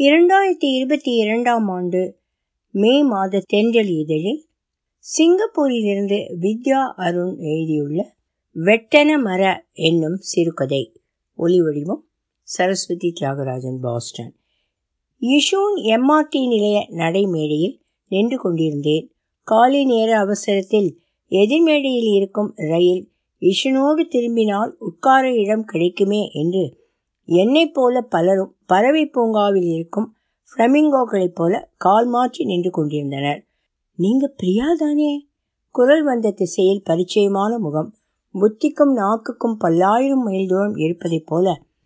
இரண்டாயிரத்தி இருபத்தி இரண்டாம் ஆண்டு மே மாத தென்றல் இதழில் சிங்கப்பூரிலிருந்து வித்யா அருண் எழுதியுள்ள வெட்டன மர என்னும் சிறுகதை ஒலிவடிவம் Saraswathi Thiyagarajan Boston Yishun MRT நிலைய நடைமேடையில் நின்று கொண்டிருந்தேன் காலை நேர அவசரத்தில் எதிர்மேடையில் இருக்கும் ரயில் இஷனோடு திரும்பினால் உட்கார இடம் கிடைக்குமே என்று என்னைப் போல பலரும் பறவை பூங்காவில் இருக்கும் ஃப்ளமிங்கோக்களைப் போல கால் மாற்றி நின்று கொண்டிருந்தனர் நீங்க பிரியா தானே குரல் வந்த திசையில் பரிச்சயமான முகம் புத்திக்கும் நாக்குக்கும் பல்லாயிரம் மைல் தூரம் இருப்பதைப் போல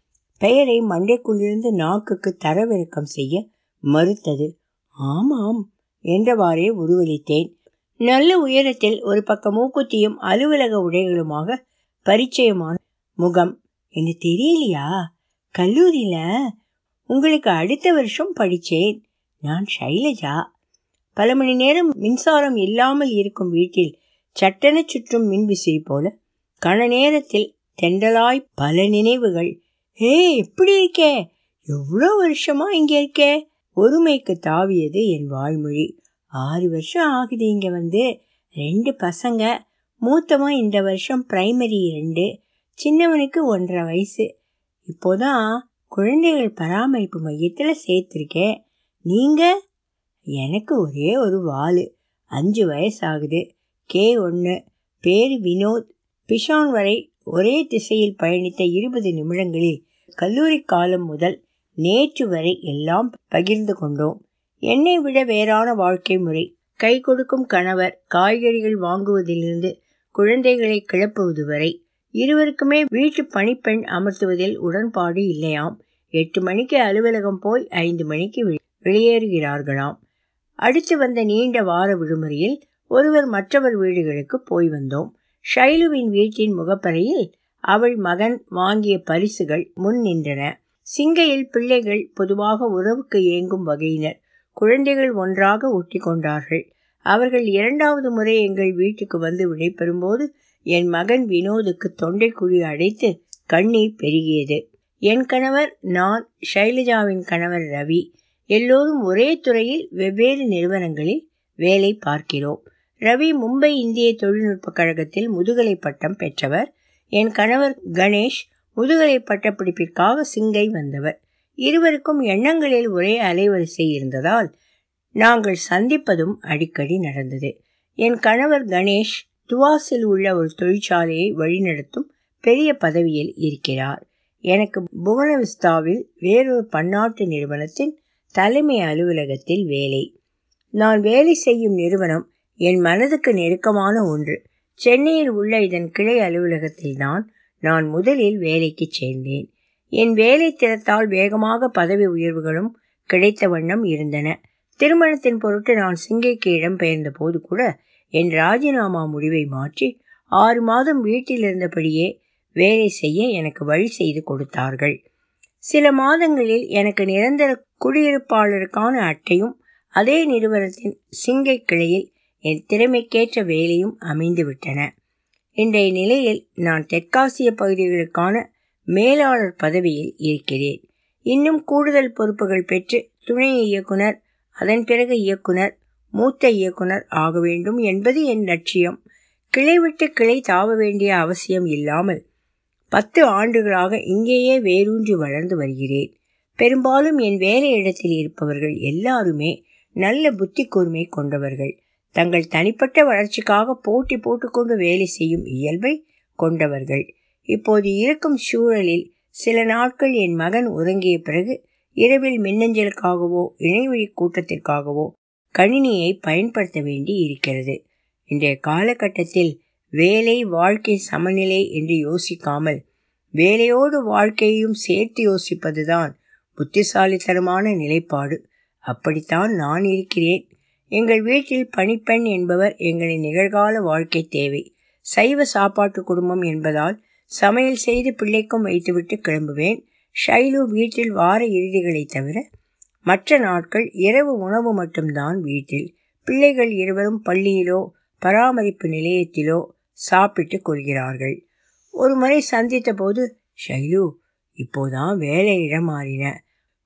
பெயரை மண்டைக்குள்ளிருந்து நாக்குக்கு தரவிறக்கம் செய்ய மறுத்தது ஆமாம் என்றவாறே உருவளித்தேன் நல்ல உயரத்தில் ஒரு பக்கம் மூக்குத்தியும் அலுவலக உடைகளுமாக பரிச்சயமான முகம் என்று தெரியலையா கல்லூரியில் உங்களுக்கு அடுத்த வருஷம் படித்தேன் நான் ஷைலஜா பல மணி நேரம் மின்சாரம் இல்லாமல் இருக்கும் வீட்டில் சட்டென சுற்றும் மின்விசிறி போல கண நேரத்தில் தெண்டலாய் பல நினைவுகள் ஹே எப்படி இருக்கே எவ்வளோ வருஷமா இங்கே இருக்கே ஒருமைக்கு தாவியது என் வாய்மொழி ஆறு வருஷம் ஆகுது இங்கே வந்து ரெண்டு பசங்க மூத்தவன் இந்த வருஷம் பிரைமரி ரெண்டு சின்னவனுக்கு ஒன்றரை வயசு இப்போதான் குழந்தைகள் பராமரிப்பு மையத்தில் சேர்த்துருக்கேன் நீங்கள் எனக்கு ஒரே ஒரு வால் அஞ்சு வயசாகுது கே ஒன்று பேர் வினோத் பிஷான் வரை ஒரே திசையில் பயணித்த இருபது நிமிடங்களில் கல்லூரி காலம் முதல் நேற்று வரை எல்லாம் பகிர்ந்து கொண்டோம் என்னை விட வேறான வாழ்க்கை முறை கை கொடுக்கும் கணவர் காய்கறிகள் வாங்குவதிலிருந்து குழந்தைகளை கிளப்புவது வரை இருவருக்குமே வீட்டு பணிப்பெண் அமர்த்துவதில் உடன்பாடு இல்லையாம் எட்டு மணிக்கு அலுவலகம் போய் ஐந்து மணிக்கு வெளியேறுகிறார்களாம் அடுத்து வந்த நீண்ட வார விடுமுறையில் ஒருவர் மற்றவர் வீடுகளுக்கு போய் வந்தோம் ஷைலுவின் வீட்டின் முகப்பறையில் அவள் மகன் வாங்கிய பரிசுகள் முன் நின்றன சிங்கையில் பிள்ளைகள் பொதுவாக உறவுக்கு ஏங்கும் வகையினர் குழந்தைகள் ஒன்றாக ஒட்டி கொண்டார்கள் அவர்கள் இரண்டாவது முறை எங்கள் வீட்டுக்கு வந்து விடைபெறும்போது என் மகன் வினோதுக்கு தொண்டைக்குழி அடைத்து கண்ணீர் பெருகியது என் கணவர் நான் ஷைலஜாவின் கணவர் ரவி எல்லோரும் ஒரே துறையில் வெவ்வேறு நிறுவனங்களில் வேலை பார்க்கிறோம் ரவி மும்பை இந்திய தொழில்நுட்ப கழகத்தில் முதுகலை பட்டம் பெற்றவர் என் கணவர் கணேஷ் முதுகலை பட்டப்பிடிப்பிற்காக சிங்கை வந்தவர் இருவருக்கும் எண்ணங்களில் ஒரே அலைவரிசை இருந்ததால் நாங்கள் சந்திப்பதும் அடிக்கடி நடந்தது என் கணவர் கணேஷ் துவாசில் உள்ள ஒரு தொழிற்சாலையை வழிநடத்தும் பெரிய பதவியில் இருக்கிறார் எனக்கு புவனவிஸ்தாவில் வேறொரு பன்னாட்டு நிறுவனத்தின் தலைமை அலுவலகத்தில் வேலை நான் வேலை செய்யும் நிறுவனம் என் மனதுக்கு நெருக்கமான ஒன்று சென்னையில் உள்ள இதன் கிளை அலுவலகத்தில்தான் நான் முதலில் வேலைக்கு சேர்ந்தேன் என் வேலை திறத்தால் வேகமாக பதவி உயர்வுகளும் கிடைத்த வண்ணம் இருந்தன திருமணத்தின் பொருட்டு நான் சிங்கைக்கு இடம்பெயர்ந்த போது கூட என் ராஜினாமா முடிவை மாற்றி ஆறு மாதம் வீட்டில் இருந்தபடியே வேலை செய்ய எனக்கு வழி செய்து கொடுத்தார்கள் சில மாதங்களில் எனக்கு நிரந்தர குடியிருப்பாளருக்கான அட்டையும் அதே நிறுவனத்தின் சிங்கை கிளையில் என் திறமைக்கேற்ற வேலையும் அமைந்துவிட்டன இன்றைய நிலையில் நான் தெற்காசிய பகுதிகளுக்கான மேலாளர் பதவியில் இருக்கிறேன் இன்னும் கூடுதல் பொறுப்புகள் பெற்று துணை இயக்குனர் அதன் பிறகு இயக்குனர் மூத்த இயக்குனர் ஆக வேண்டும் என்பது என் லட்சியம் கிளை விட்டு கிளை தாவ வேண்டிய அவசியம் இல்லாமல் பத்து ஆண்டுகளாக இங்கேயே வேரூன்றி வளர்ந்து வருகிறேன் பெரும்பாலும் என் வேலை இடத்தில் இருப்பவர்கள் எல்லாருமே நல்ல புத்தி கூர்மை கொண்டவர்கள் தங்கள் தனிப்பட்ட வளர்ச்சிக்காக போட்டி போட்டுக்கொண்டு வேலை செய்யும் இயல்பை கொண்டவர்கள் இப்போது இருக்கும் சூழலில் சில நாட்கள் என் மகன் உறங்கிய பிறகு இரவில் மின்னஞ்சலுக்காகவோ இணையவழி கூட்டத்திற்காகவோ கணினியை பயன்படுத்த வேண்டி இருக்கிறது இன்றைய காலகட்டத்தில் வேலை வாழ்க்கை சமநிலை என்று யோசிக்காமல் வேலையோடு வாழ்க்கையையும் சேர்த்து யோசிப்பதுதான் புத்திசாலித்தனமான நிலைப்பாடு அப்படித்தான் நான் இருக்கிறேன் எங்கள் வீட்டில் பணிப்பெண் என்பவர் எங்களின் நிகழ்கால வாழ்க்கை தேவை சைவ சாப்பாட்டு குடும்பம் என்பதால் சமையல் செய்து பிள்ளைக்கும் வைத்துவிட்டு கிளம்புவேன் ஷைலு வீட்டில் வார இறுதிகளை தவிர மற்ற நாட்கள் இரவு உணவு மட்டும்தான் வீட்டில் பிள்ளைகள் இருவரும் பள்ளியிலோ பராமரிப்பு நிலையத்திலோ சாப்பிட்டு கொள்கிறார்கள் ஒரு முறை சந்தித்த போது ஷைலு இப்போதான் வேலை இடம் மாறின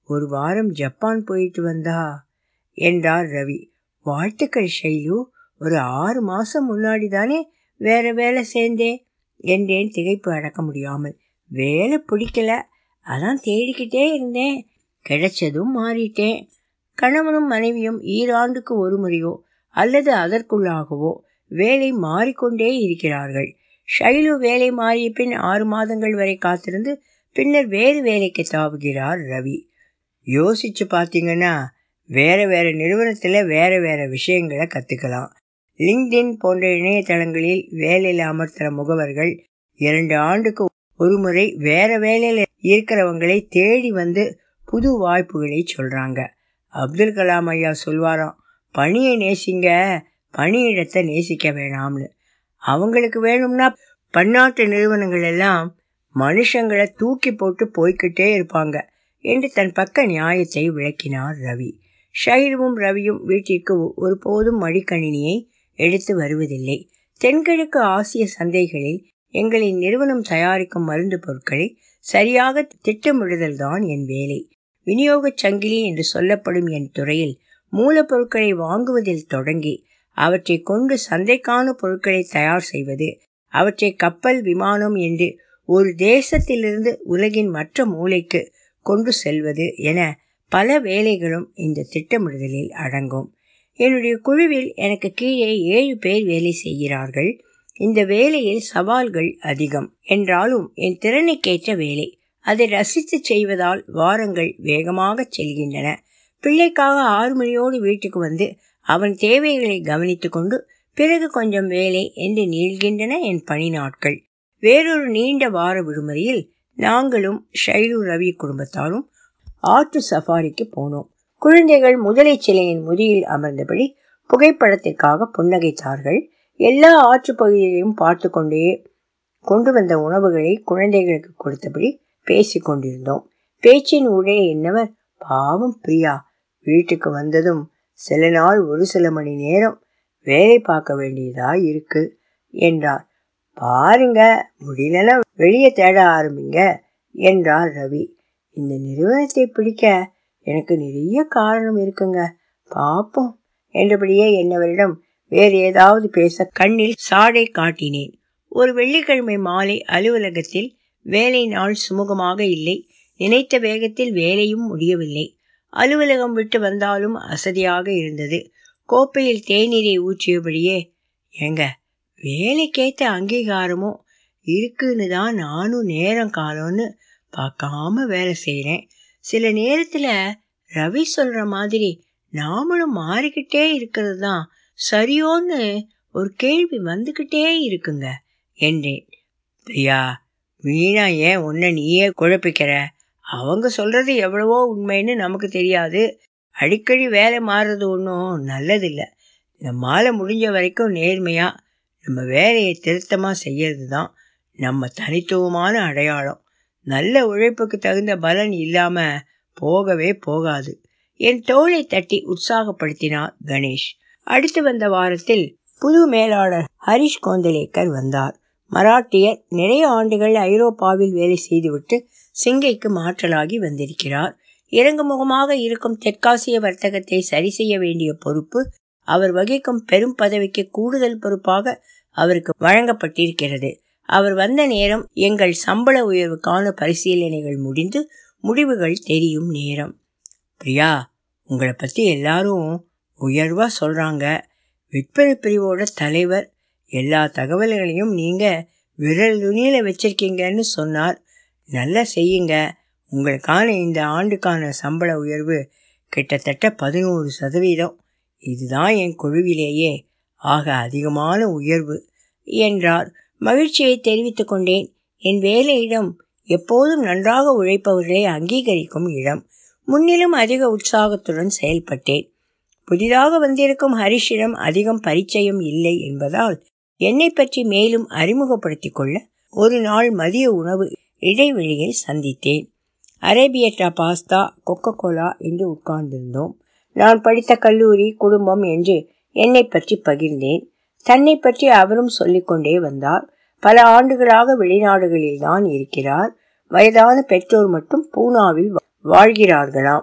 ஒரு வாரம் ஜப்பான் போயிட்டு வந்தா என்றார் ரவி வாழ்த்துக்கள் ஷைலு ஒரு ஆறு மாசம் முன்னாடி தானே வேற வேலை சேர்ந்தே என்றேன் திகைப்பு அடக்க முடியாமல் வேலை பிடிக்கல அதான் தேடிக்கிட்டே இருந்தேன் கிடைச்சதும் மாறிட்டேன் கணவனும் மனைவியும் ஈராண்டுக்கு ஒரு முறையோ அல்லது அதற்குள்ளாகவோ வேலை மாறிக்கொண்டே இருக்கிறார்கள் ஷைலு வேலை மாறிய பின் ஆறு மாதங்கள் வரை காத்திருந்து பின்னர் வேறு வேலைக்கு தாவுகிறார் ரவி யோசிச்சு பார்த்தீங்கன்னா வேற வேற நிறுவனத்தில் வேற வேற விஷயங்களை கற்றுக்கலாம் லிங்க்டின் போன்ற இணையதளங்களில் வேலையில் அமர்த்துகிற முகவர்கள் இரண்டு ஆண்டுக்கு ஒரு முறை வேற வேலையில் இருக்கிறவங்களை தேடி வந்து புது வாய்ப்புகளை சொல்கிறாங்க அப்துல் கலாம் ஐயா சொல்வாராம் பணியை நேசிங்க பணியிடத்தை நேசிக்க வேணாம்னு அவங்களுக்கு வேணும்னா பன்னாட்டு நிறுவனங்கள் எல்லாம் மனுஷங்களை தூக்கி போட்டு போய்கிட்டே இருப்பாங்க என்று தன் பக்க நியாயத்தை விளக்கினார் ரவி ஷைலுவும் ரவியும் வீட்டிற்கு ஒருபோதும் மடிக்கணினியை எடுத்து வருவதில்லை தென்கிழக்கு ஆசிய சந்தைகளில் எங்களின் நிறுவனம் தயாரிக்கும் மருந்து பொருட்களை சரியாக திட்டமிடுதல் தான் என் வேலை விநியோகச் சங்கிலி என்று சொல்லப்படும் என் துறையில் மூலப்பொருட்களை வாங்குவதில் தொடங்கி அவற்றை கொண்டு சந்தைக்கான பொருட்களை தயார் செய்வது அவற்றை கப்பல் விமானம் என்று ஒரு தேசத்திலிருந்து உலகின் மற்ற மூலைக்கு கொண்டு செல்வது என பல வேலைகளும் இந்த திட்டமிடுதலில் அடங்கும் என்னுடைய குழுவில் எனக்கு கீழே ஏழு பேர் வேலை செய்கிறார்கள் இந்த வேலையில் சவால்கள் அதிகம் என்றாலும் என் திறனுக்கேற்ற வேலை அதை ரசித்து செய்வதால் வாரங்கள் வேகமாக செல்கின்றன பிள்ளைக்காக ஆறு மணியோடு வீட்டுக்கு வந்து அவன் தேவைகளை கவனித்து கொண்டு பிறகு கொஞ்சம் வேலை என்று நீள்கின்றன என் பணி நாட்கள் வேறொரு நீண்ட வார விடுமுறையில் நாங்களும் ஷைலு ரவி குடும்பத்தாரும் ஆற்று சஃபாரிக்கு போனோம் குழந்தைகள் முதலை சிலையின் முதியில் அமர்ந்தபடி புகைப்படத்திற்காக புன்னகைத்தார்கள் எல்லா ஆற்று பகுதியையும் பார்த்து கொண்டே கொண்டு வந்த உணவுகளை குழந்தைகளுக்கு கொடுத்தபடி பேசிக் கொண்டிருந்தோம் பேச்சின் ஊடே என்னவர் பாவம் பிரியா வீட்டுக்கு வந்ததும் சில நாள் ஒரு சில மணி நேரம் வேலை பார்க்க வேண்டியதா இருக்கு என்றார் பாருங்க முடியலன்னா வெளியே தேட ஆரம்பிங்க என்றார் ரவி இந்த நிறுவனத்தை பிடிக்க எனக்கு நிறைய காரணம் இருக்குங்க பாப்போம் என்றபடியே என்னவரிடம் வேறு ஏதாவது பேச கண்ணில் சாடை காட்டினேன் ஒரு வெள்ளிக்கிழமை மாலை அலுவலகத்தில் வேலை நாள் சுமூகமாக இல்லை நினைத்த வேகத்தில் வேலையும் முடியவில்லை அலுவலகம் விட்டு வந்தாலும் அசதியாக இருந்தது கோப்பையில் தேநீரை ஊற்றியபடியே ஏங்க வேலைக்கேற்ற அங்கீகாரமும் இருக்குன்னு தான் நானும் நேரம் காலம்னு பார்க்காம வேலை செய்கிறேன் சில நேரத்தில் ரவி சொல்கிற மாதிரி நாமளும் மாறிக்கிட்டே இருக்கிறது தான் சரியோன்னு ஒரு கேள்வி வந்துக்கிட்டே இருக்குங்க என்றேன் பிரியா வீணா ஏன் உன்னை நீயே குழப்பிக்கிற அவங்க சொல்கிறது எவ்வளவோ உண்மைன்னு நமக்கு தெரியாது அடிக்கடி வேலை மாறுறது ஒன்றும் நல்லதில்லை நம்மால் முடிஞ்ச வரைக்கும் நேர்மையாக நம்ம வேலையை திருத்தமாக செய்யறது தான் நம்ம தனித்துவமான அடையாளம் நல்ல உழைப்புக்கு தகுந்த பலன் இல்லாமல் போகவே போகாது என் தோளை தட்டி உற்சாகப்படுத்தினார் கணேஷ் அடுத்து வந்த வாரத்தில் புது மேலாளர் ஹரிஷ் கோந்தலேக்கர் வந்தார் மராட்டியர் நிறைய ஆண்டுகள் ஐரோப்பாவில் வேலை செய்துவிட்டு சிங்கைக்கு மாற்றலாகி வந்திருக்கிறார் இறங்குமுகமாக இருக்கும் தெற்காசிய வர்த்தகத்தை சரி செய்ய வேண்டிய பொறுப்பு அவர் வகிக்கும் பெரும் பதவிக்கு கூடுதல் பொறுப்பாக அவருக்கு வழங்கப்பட்டிருக்கிறது அவர் வந்த நேரம் எங்கள் சம்பள உயர்வுக்கான பரிசீலனைகள் முடிந்து முடிவுகள் தெரியும் நேரம் பிரியா உங்களை பற்றி எல்லாரும் உயர்வாக சொல்கிறாங்க விற்பனை பிரிவோட தலைவர் எல்லா தகவல்களையும் நீங்கள் விரல் நுனியில் வச்சிருக்கீங்கன்னு சொன்னார் நல்லா செய்யுங்க உங்களுக்கான இந்த ஆண்டுக்கான சம்பள உயர்வு கிட்டத்தட்ட பதினோரு சதவீதம் இதுதான் என் குழுவிலேயே ஆக அதிகமான உயர்வு என்றார் மகிழ்ச்சியை தெரிவித்துக் கொண்டேன் என் வேலையிடம் எப்போதும் நன்றாக உழைப்பவர்களை அங்கீகரிக்கும் இடம் முன்னிலும் அதிக உற்சாகத்துடன் செயல்பட்டேன் புதிதாக வந்திருக்கும் ஹரிஷிடம் அதிகம் பரிச்சயம் இல்லை என்பதால் என்னை பற்றி மேலும் அறிமுகப்படுத்திக் கொள்ள ஒரு நாள் மதிய உணவு இடைவெளியில் சந்தித்தேன் அரேபியட்டா பாஸ்தா கொக்கோ கோலா என்று உட்கார்ந்திருந்தோம் நான் படித்த கல்லூரி குடும்பம் என்று என்னை பற்றி பகிர்ந்தேன் தன்னை பற்றி அவரும் சொல்லிக்கொண்டே வந்தார் பல ஆண்டுகளாக வெளிநாடுகளில் தான் இருக்கிறார் வயதான பெற்றோர் மட்டும் பூனாவில் வாழ்கிறார்களாம்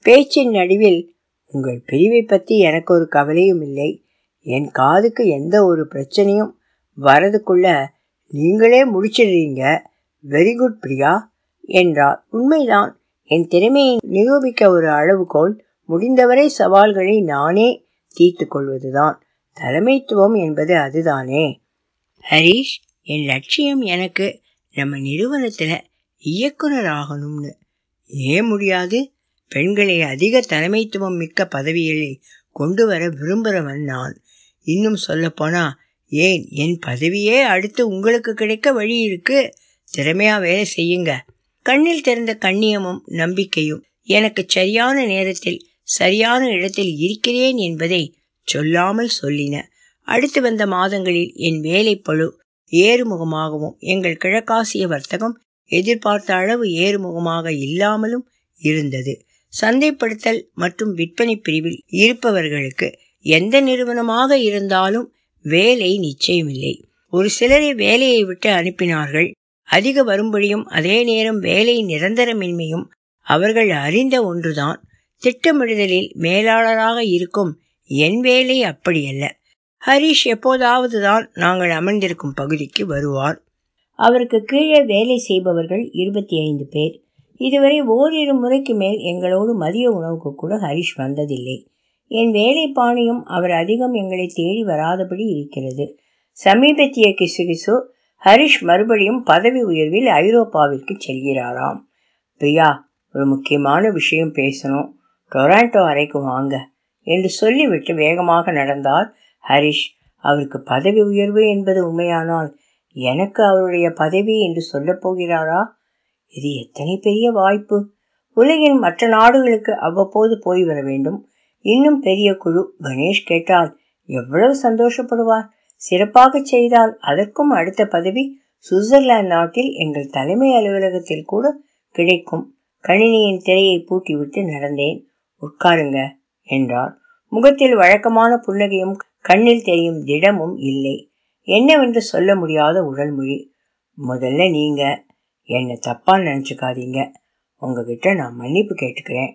பேச்சின் நடுவில் உங்கள் பிரிவை பற்றி எனக்கு ஒரு கவலையும் இல்லை என் காதுக்கு எந்த ஒரு பிரச்சனையும் வரதுக்குள்ள நீங்களே முடிச்சிடுறீங்க வெரி குட் பிரியா என்றார் உண்மைதான் என் திறமையை நிரூபிக்க ஒரு அளவுகோல் முடிந்தவரை சவால்களை நானே தீர்த்து கொள்வதுதான் தலைமைத்துவம் என்பது அதுதானே ஹரீஷ் என் லட்சியம் எனக்கு நம்ம நிறுவனத்தில் இயக்குனர் ஆகணும்னு ஏன் முடியாது பெண்களை அதிக தலைமைத்துவம் மிக்க பதவிகளில் கொண்டு வர விரும்புகிறவன் நான் இன்னும் சொல்லப்போனா ஏன் என் பதவியே அடுத்து உங்களுக்கு கிடைக்க வழி இருக்கு திறமையா வேலை செய்யுங்க கண்ணில் திறந்த கண்ணியமும் நம்பிக்கையும் எனக்கு சரியான நேரத்தில் சரியான இடத்தில் இருக்கிறேன் என்பதை சொல்லாமல் சொல்லின அடுத்து வந்த மாதங்களில் என் வேலைப்பழு ஏறுமுகமாகவும் எங்கள் கிழக்காசிய வர்த்தகம் எதிர்பார்த்த அளவு ஏறுமுகமாக இல்லாமலும் இருந்தது சந்தைப்படுத்தல் மற்றும் விற்பனை பிரிவில் இருப்பவர்களுக்கு எந்த நிறுவனமாக இருந்தாலும் வேலை நிச்சயமில்லை ஒரு சிலரை வேலையை விட்டு அனுப்பினார்கள் அதிக வரும்படியும் அதே நேரம் வேலை நிரந்தரமின்மையும் அவர்கள் அறிந்த ஒன்றுதான் திட்டமிடுதலில் மேலாளராக இருக்கும் என் வேலை அப்படியல்ல ஹரிஷ் எப்போதாவது தான் நாங்கள் அமர்ந்திருக்கும் பகுதிக்கு வருவார் அவருக்கு கீழே வேலை செய்பவர்கள் இருபத்தி ஐந்து பேர் இதுவரை ஓரிரு முறைக்கு மேல் எங்களோடு மதிய உணவுக்கு கூட ஹரிஷ் வந்ததில்லை என் வேலை பாணியும் அவர் அதிகம் எங்களை தேடி வராதபடி இருக்கிறது சமீபத்திய கிசுகிசு ஹரிஷ் மறுபடியும் பதவி உயர்வில் ஐரோப்பாவிற்கு செல்கிறாராம் பிரியா ஒரு முக்கியமான விஷயம் பேசணும் டொராண்டோ அறைக்கு வாங்க என்று சொல்லிவிட்டு வேகமாக நடந்தார் ஹரிஷ் அவருக்கு பதவி உயர்வு என்பது உண்மையானால் எனக்கு அவருடைய பதவி என்று சொல்லப் போகிறாரா இது எத்தனை பெரிய வாய்ப்பு உலகின் மற்ற நாடுகளுக்கு அவ்வப்போது போய் வர வேண்டும் இன்னும் பெரிய குழு கணேஷ் கேட்டால் எவ்வளவு சந்தோஷப்படுவார் சிறப்பாக செய்தால் அதற்கும் அடுத்த பதவி சுவிட்சர்லாந்து நாட்டில் எங்கள் தலைமை அலுவலகத்தில் கூட கிடைக்கும் கணினியின் திரையை பூட்டிவிட்டு நடந்தேன் உட்காருங்க என்றார் முகத்தில் வழக்கமான புன்னகையும் கண்ணில் தெரியும் திடமும் இல்லை என்னவென்று சொல்ல முடியாத உடல்மொழி முதல்ல நீங்க என்னை தப்பா நினச்சிக்காதீங்க உங்ககிட்ட நான் மன்னிப்பு கேட்டுக்கிறேன்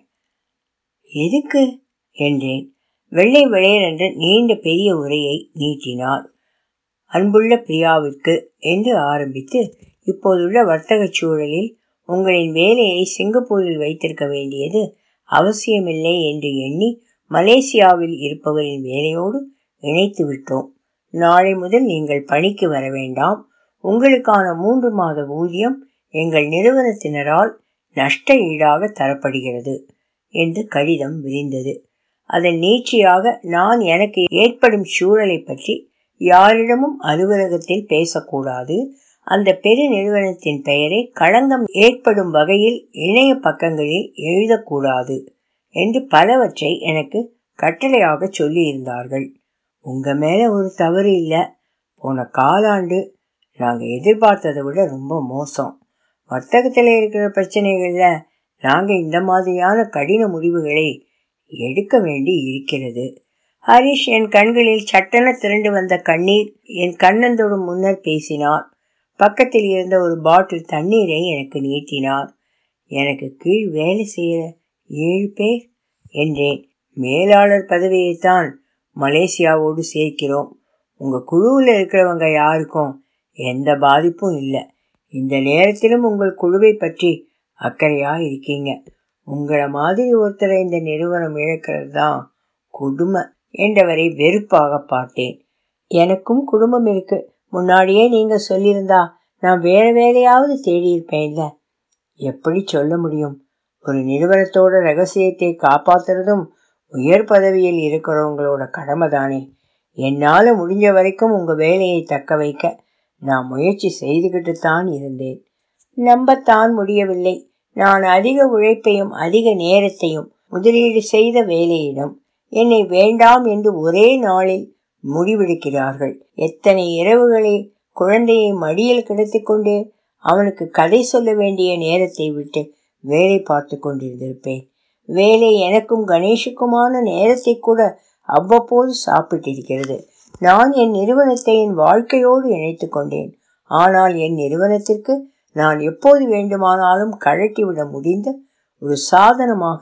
எதுக்கு என்றேன் வெள்ளை வெளையர் என்ற நீண்ட பெரிய உரையை நீட்டினார் அன்புள்ள பிரியாவிற்கு என்று ஆரம்பித்து இப்போதுள்ள வர்த்தக சூழலில் உங்களின் வேலையை சிங்கப்பூரில் வைத்திருக்க வேண்டியது அவசியமில்லை என்று எண்ணி மலேசியாவில் இருப்பவரின் வேலையோடு இணைத்து விட்டோம் நாளை முதல் நீங்கள் பணிக்கு வர வேண்டாம் உங்களுக்கான மூன்று மாத ஊதியம் எங்கள் நிறுவனத்தினரால் நஷ்ட ஈடாக தரப்படுகிறது என்று கடிதம் விரிந்தது அதன் நீட்சியாக நான் எனக்கு ஏற்படும் சூழலை பற்றி யாரிடமும் அலுவலகத்தில் பேசக்கூடாது அந்த பெரு நிறுவனத்தின் பெயரை களங்கம் ஏற்படும் வகையில் இணைய பக்கங்களில் எழுதக்கூடாது என்று பலவற்றை எனக்கு கட்டளையாக சொல்லியிருந்தார்கள் உங்க மேல ஒரு தவறு இல்லை போன காலாண்டு நாங்கள் எதிர்பார்த்ததை விட ரொம்ப மோசம் வர்த்தகத்தில் இருக்கிற பிரச்சனைகளில் நாங்கள் இந்த மாதிரியான கடின முடிவுகளை எடுக்க வேண்டி இருக்கிறது ஹரிஷ் என் கண்களில் சட்டென திரண்டு வந்த கண்ணீர் என் கண்ணந்தோடும் முன்னர் பேசினார் பக்கத்தில் இருந்த ஒரு பாட்டில் தண்ணீரை எனக்கு நீட்டினார் எனக்கு கீழ் வேலை செய்கிற ஏழு பேர் என்றேன் மேலாளர் பதவியைத்தான் மலேசியாவோடு சேர்க்கிறோம் உங்கள் குழுவில் இருக்கிறவங்க யாருக்கும் எந்த பாதிப்பும் இல்லை இந்த நேரத்திலும் உங்கள் குழுவை பற்றி அக்கறையாக இருக்கீங்க உங்களை மாதிரி ஒருத்தரை இந்த நிறுவனம் இழக்கிறது தான் கொடுமை என்றவரை வெறுப்பாக பார்த்தேன் எனக்கும் குடும்பம் இருக்கு முன்னாடியே நீங்க சொல்லியிருந்தா நான் வேற வேலையாவது தேடியிருப்பேன்ல எப்படி சொல்ல முடியும் ஒரு நிறுவனத்தோட ரகசியத்தை காப்பாத்துறதும் உயர் பதவியில் இருக்கிறவங்களோட கடமை தானே என்னால் முடிஞ்ச வரைக்கும் உங்கள் வேலையை தக்க வைக்க நான் முயற்சி செய்துகிட்டு தான் இருந்தேன் நம்பத்தான் முடியவில்லை நான் அதிக உழைப்பையும் அதிக நேரத்தையும் முதலீடு செய்த வேலையிடம் என்னை வேண்டாம் என்று ஒரே நாளில் முடிவெடுக்கிறார்கள் எத்தனை இரவுகளை குழந்தையை மடியில் கிடத்திக்கொண்டு அவனுக்கு கதை சொல்ல வேண்டிய நேரத்தை விட்டு வேலை பார்த்து கொண்டிருந்திருப்பேன் வேலை எனக்கும் கணேஷுக்குமான நேரத்தை கூட அவ்வப்போது சாப்பிட்டிருக்கிறது நான் என் நிறுவனத்தை என் வாழ்க்கையோடு இணைத்து கொண்டேன் ஆனால் என் நிறுவனத்திற்கு நான் எப்போது வேண்டுமானாலும் கழட்டிவிட முடிந்த ஒரு சாதனமாக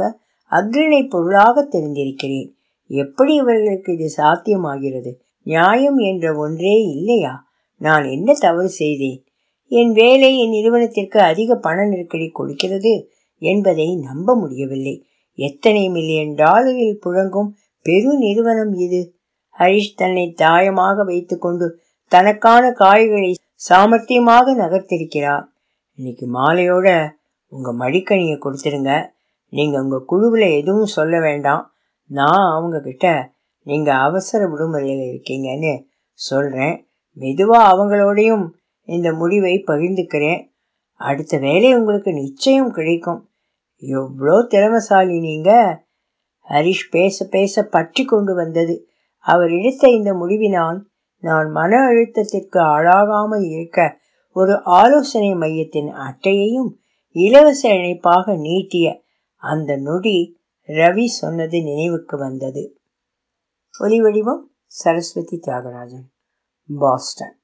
அக்ரணை பொருளாக தெரிந்திருக்கிறேன் எப்படி இவர்களுக்கு இது சாத்தியமாகிறது நியாயம் என்ற ஒன்றே இல்லையா நான் என்ன தவறு செய்தேன் என் வேலை என் நிறுவனத்திற்கு அதிக பண நெருக்கடி கொடுக்கிறது என்பதை நம்ப முடியவில்லை எத்தனை மில்லியன் டாலரில் புழங்கும் பெரு நிறுவனம் இது ஹரிஷ் தன்னை தாயமாக வைத்துக்கொண்டு தனக்கான காய்களை சாமர்த்தியமாக நகர்த்திருக்கிறார் இன்னைக்கு மாலையோட உங்க மடிக்கணியை கொடுத்துருங்க நீங்க உங்க குழுவில் எதுவும் சொல்ல வேண்டாம் நான் அவங்க கிட்ட நீங்க அவசர விடுமுறையில் இருக்கீங்கன்னு சொல்றேன் மெதுவா அவங்களோடையும் இந்த முடிவை பகிர்ந்துக்கிறேன் அடுத்த வேலை உங்களுக்கு நிச்சயம் கிடைக்கும் எவ்வளோ திறமசாலி நீங்க ஹரிஷ் பேச பேச பற்றி கொண்டு வந்தது அவர் எடுத்த இந்த முடிவினால் நான் மன அழுத்தத்திற்கு ஆளாகாமல் இருக்க ஒரு ஆலோசனை மையத்தின் அட்டையையும் இலவச இணைப்பாக நீட்டிய அந்த நொடி ரவி சொன்னது நினைவுக்கு வந்தது ஒலி வடிவம் சரஸ்வதி தியாகராஜன் பாஸ்டன்